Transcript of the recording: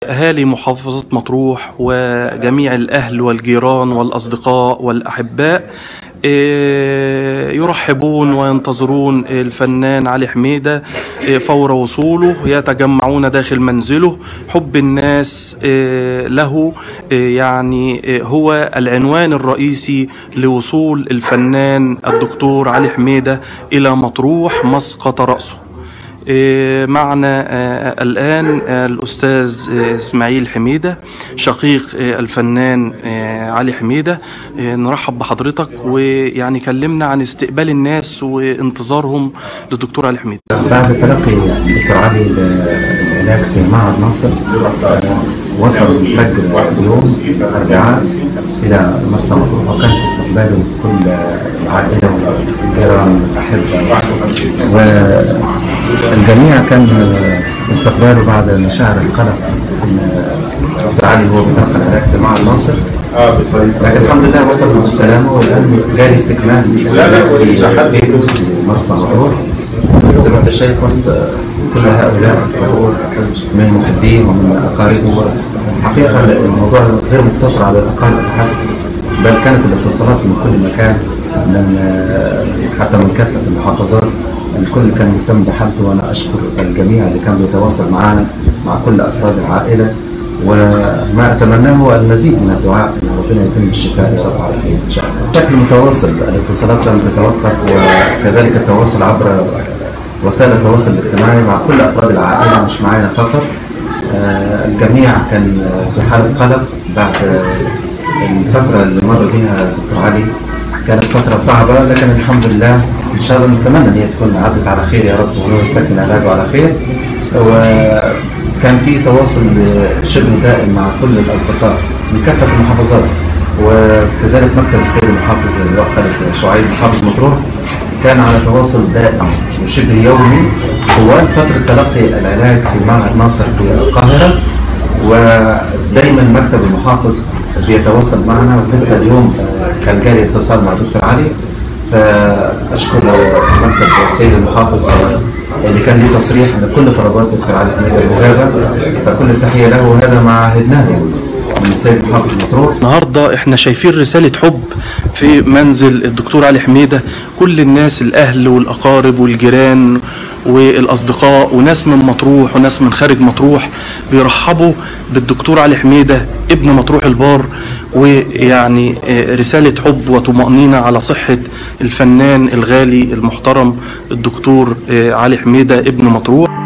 أهالي محافظة مطروح وجميع الأهل والجيران والأصدقاء والأحباء إيه، يرحبون وينتظرون الفنان علي حميدة إيه، فور وصوله يتجمعون داخل منزله حب الناس إيه، له إيه، يعني إيه، هو العنوان الرئيسي لوصول الفنان الدكتور علي حميدة إلى مطروح مسقط رأسه إيه، معنا آه، الآن آه، الأستاذ آه، إسماعيل حميدة شقيق آه، الفنان آه، علي حميدة آه، نرحب بحضرتك ويعني كلمنا عن استقبال الناس وانتظارهم للدكتور علي حميدة بعد تلقي الدكتور علي العلاج في معهد ناصر آه، وصل الفجر اليوم الاربعاء الى مرسى مطروح وكان استقباله كل العائله والجيران والاحبه والجميع كان استقباله بعد مشاعر القلق ان الدكتور علي هو بيتلقى العلاج في معهد ناصر لكن الحمد لله وصل بالسلامه والان جاري استكمال في بيته في مرسى مطروح زي ما انت شايف وسط كل هؤلاء الحضور من محبيه ومن اقاربه حقيقه الموضوع غير مقتصر على الاقارب فحسب بل كانت الاتصالات من كل مكان من حتى من كافه المحافظات الكل كان مهتم بحالته وانا اشكر الجميع اللي كان بيتواصل معنا مع كل افراد العائله وما اتمناه هو المزيد من الدعاء ان ربنا يتم الشفاء يا رب العالمين ان شاء الله. بشكل متواصل الاتصالات لم تتوقف وكذلك التواصل عبر وسائل التواصل الاجتماعي مع كل افراد العائله مش معانا فقط. آه، الجميع كان في حاله قلق بعد الفتره اللي مر بها الدكتور علي كانت فتره صعبه لكن الحمد لله ان شاء الله نتمنى ان هي تكون عدت على خير يا رب وهو يستكمل علاجه على خير. وكان في تواصل شبه دائم مع كل الاصدقاء من كافه المحافظات وكذلك مكتب السيد المحافظ اللواء خالد شعيب محافظ مطروح كان على تواصل دائم وشبه يومي طوال فتره تلقي العلاج في معهد ناصر في القاهره ودائما مكتب المحافظ بيتواصل معنا ولسه اليوم كان جاري اتصال مع دكتور علي فاشكر مكتب السيد المحافظ اللي كان ليه تصريح ان كل طلبات دكتور علي حميد مجابه فكل التحيه له وهذا ما عهدناه يعني من السيد محافظ مطروح النهارده احنا شايفين رسالة حب في منزل الدكتور علي حميدة كل الناس الأهل والأقارب والجيران والأصدقاء وناس من مطروح وناس من خارج مطروح بيرحبوا بالدكتور علي حميدة ابن مطروح البار ويعني آه، رسالة حب وطمأنينة على صحة الفنان الغالي المحترم الدكتور آه، علي حميدة ابن مطروح